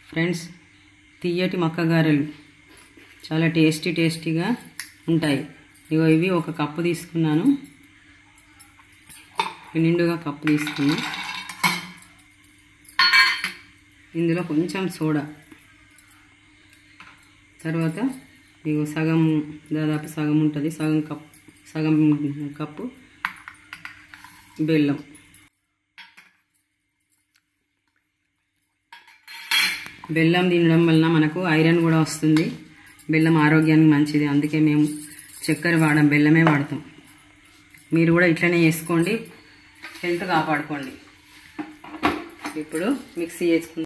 friends తీయటి మక్క గారెలు చాలా టేస్టీ టేస్టీగా ఉంటాయి ఇగో ఇవి ఒక కప్పు తీసుకున్నాను నిండుగా కప్పు తీసుకున్నా ఇందులో కొంచెం సోడా తర్వాత ఇగో సగం దాదాపు సగం ఉంటుంది సగం కప్ సగం కప్పు బెల్లం బెల్లం తినడం వలన మనకు ఐరన్ కూడా వస్తుంది బెల్లం ఆరోగ్యానికి మంచిది అందుకే మేము చక్కెర వాడం బెల్లమే వాడతాం మీరు కూడా ఇట్లనే చేసుకోండి హెల్త్ కాపాడుకోండి ఇప్పుడు మిక్సీ చేసుకుందాం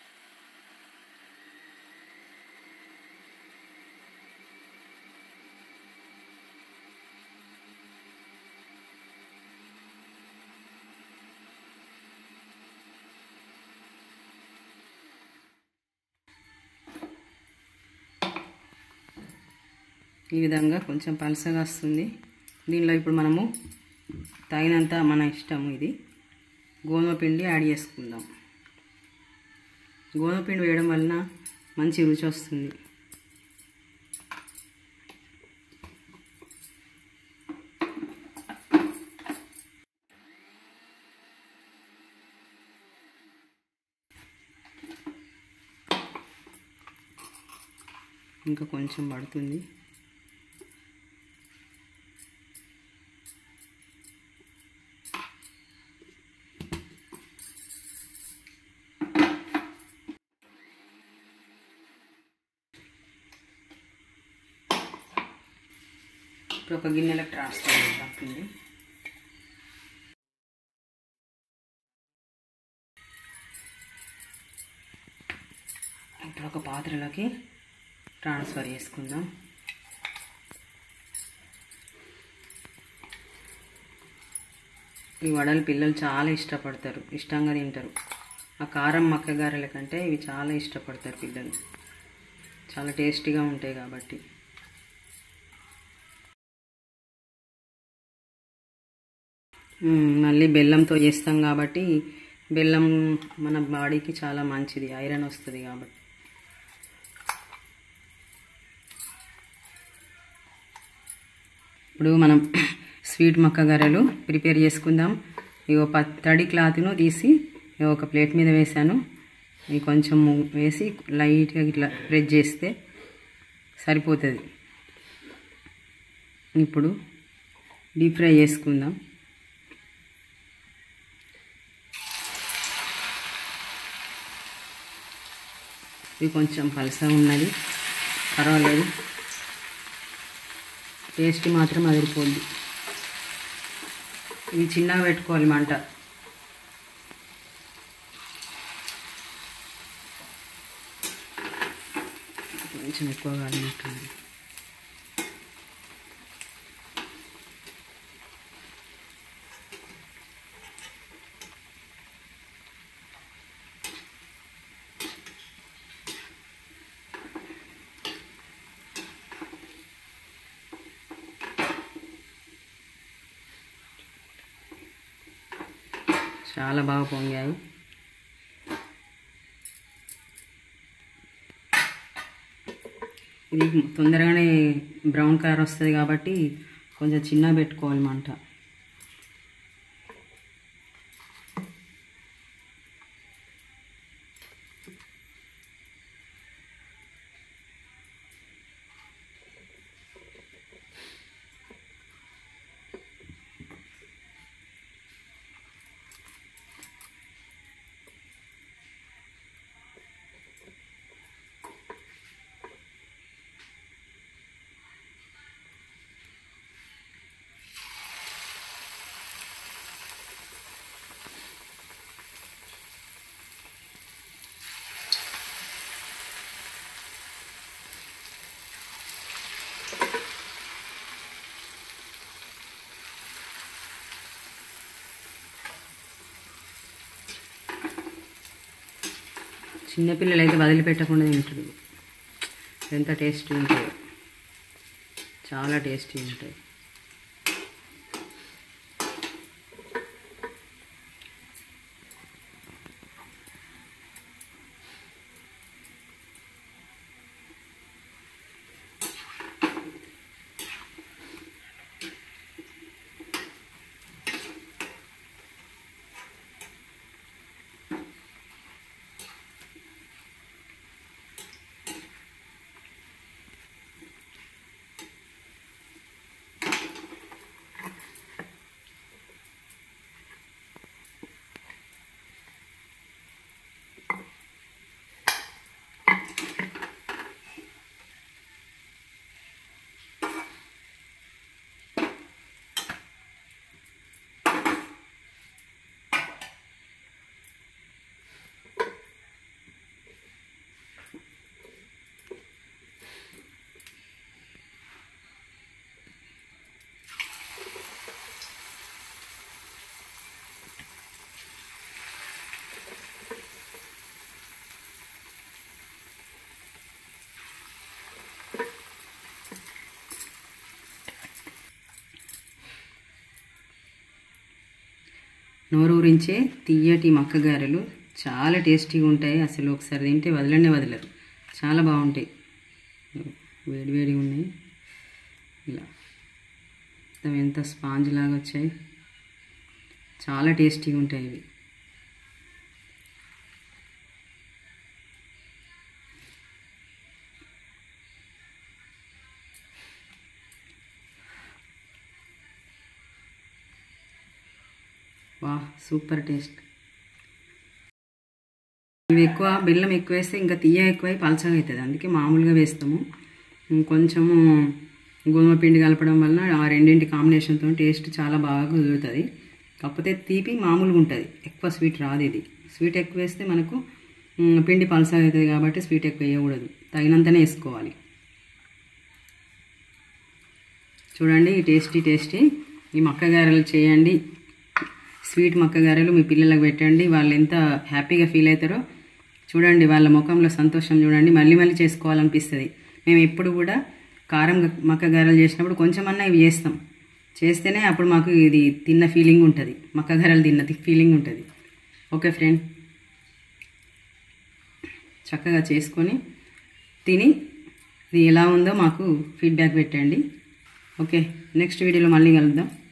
ఈ విధంగా కొంచెం పలసగా వస్తుంది దీనిలో ఇప్పుడు మనము తగినంత మన ఇష్టము ఇది గోధుమ పిండి యాడ్ చేసుకుందాం గోధుమ పిండి వేయడం వలన మంచి రుచి వస్తుంది ఇంకా కొంచెం పడుతుంది ఇప్పుడు ఒక గిన్నెలకు ట్రాన్స్ఫర్ చేద్దాం పిండి ఇప్పుడు ఒక పాత్రలోకి ట్రాన్స్ఫర్ చేసుకుందాం ఈ వడలు పిల్లలు చాలా ఇష్టపడతారు ఇష్టంగా తింటారు ఆ కారం మక్కగారెల కంటే ఇవి చాలా ఇష్టపడతారు పిల్లలు చాలా టేస్టీగా ఉంటాయి కాబట్టి మ్మ్, మళ్ళీ బెల్లంతో చేస్తాం కాబట్టి బెల్లం మన బాడీకి చాలా మంచిది ఐరన్ వస్తుంది కాబట్టి ఇప్పుడు మనం స్వీట్ మక్క గరెలు ప్రిపేర్ చేసుకుందాం ఇగో తడి క్లాత్ను తీసి ఇగో ఒక ప్లేట్ మీద వేసాను ఇది కొంచెం వేసి లైట్గా ఇట్లా ప్రెస్ చేస్తే సరిపోతుంది ఇప్పుడు డీప్ ఫ్రై చేసుకుందాం ఇది కొంచెం పలసగా ఉన్నది పర్వాలేదు టేస్ట్ మాత్రం అదిరిపోద్ది ఇవి చిన్నగా పెట్టుకోవాలి మంట కొంచెం ఎక్కువ కాలినట్టుంది చాలా బాగా పొంగాయి ఇది తొందరగానే బ్రౌన్ కలర్ వస్తుంది కాబట్టి కొంచెం చిన్న పెట్టుకోవాలి మంట చిన్నపిల్లలు అయితే వదిలిపెట్టకుండా తింటారు ఎంత టేస్టీ ఉంటాయి చాలా టేస్టీ ఉంటాయి నోరూరించే తీయటి మక్క గారెలు చాలా టేస్టీగా ఉంటాయి అసలు ఒకసారి తింటే వదలనే వదలరు చాలా బాగుంటాయి వేడి వేడిగా ఉన్నాయి ఇలా మొత్తం ఎంత స్పాంజ్ లాగా వచ్చాయి చాలా టేస్టీగా ఉంటాయి ఇవి వా సూపర్ టేస్ట్ ఇవి ఎక్కువ బెల్లం ఎక్కువ వేస్తే ఇంకా తీయ ఎక్కువై పలచగా అవుతుంది అందుకే మామూలుగా వేస్తాము కొంచెము గోధుమ పిండి కలపడం వలన ఆ రెండింటి కాంబినేషన్తో టేస్ట్ చాలా బాగా కుదురుతుంది కాకపోతే తీపి మామూలుగా ఉంటుంది ఎక్కువ స్వీట్ రాదు ఇది స్వీట్ ఎక్కువ వేస్తే మనకు మ్, పిండి పలసగా అవుతుంది కాబట్టి స్వీట్ ఎక్కువ వేయకూడదు తగినంతనే వేసుకోవాలి చూడండి ఈ టేస్టీ టేస్టీ ఈ మక్క గారెలు చేయండి స్వీట్ మక్క గారెలు మీ పిల్లలకు పెట్టండి వాళ్ళు ఎంత హ్యాపీగా ఫీల్ అవుతారో చూడండి వాళ్ళ ముఖంలో సంతోషం చూడండి మళ్ళీ మళ్ళీ చేసుకోవాలనిపిస్తుంది మేము ఎప్పుడు కూడా కారం గ- మక్క గారెలు చేసినప్పుడు కొంచెమన్నా ఇవి చేస్తాం చేస్తేనే అప్పుడు మాకు ఇది తిన్న ఫీలింగ్ ఉంటుంది మక్క గారెలు తిన్న ఫీలింగ్ ఉంటుంది ఓకే ఫ్రెండ్ చక్కగా చేసుకొని తిని ఇది ఎలా ఉందో మాకు ఫీడ్బ్యాక్ పెట్టండి ఓకే నెక్స్ట్ వీడియోలో మళ్ళీ కలుద్దాం